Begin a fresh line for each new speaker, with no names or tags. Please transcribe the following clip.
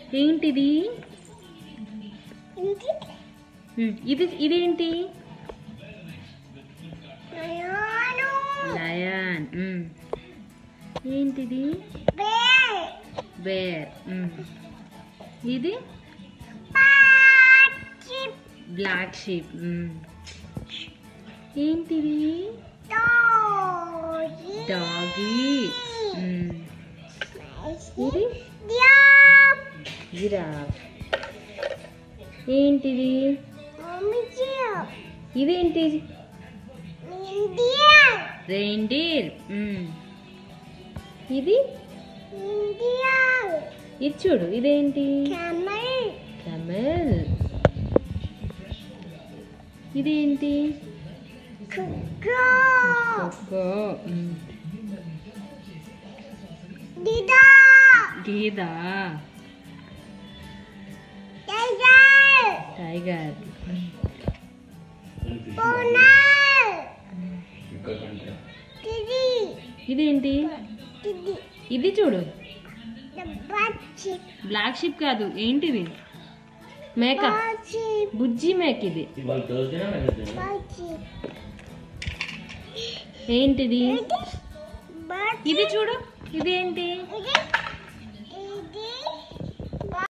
ఏంటిది
ఇది
ఉమ్, ఇది ఇదేంటి
నయాను
లయన్ ఉమ్. ఏంటిది
బేర్
బేర్ ఉమ్. ఇది
పాచి
బ్లాక్ షీప్ ఏంటిది
డాగి
డాగీ ఇది
దియాప్
జిరాఫ్ ఏంటిది
మమ్మీ జియా
ఇదేంటి
ఇండియా
రెయిన్డీర్ ఇది
ఇండియా
ఇది చూడు ఇదేంటి
కెమెల్
కెమెల్ ఇదేంటి
కుక్కో
కొక్కో మ్మ్.
డిడా
గీదా
టైగర్
టైగర్
బోనల్ టిడి
ఇదేంటి
టిడి
ఇది చూడు
దబాచి
బ్లాక్ షిప్ కాదు ఏంటిది మేక
బాచి
బుజ్జి మేక ఇది
ఇవాళ థర్స్డేనా వెనస్డేనా
బాచి
ఏంటిది
బాచి
ఇది చూడు ఇదేంటి
ఇది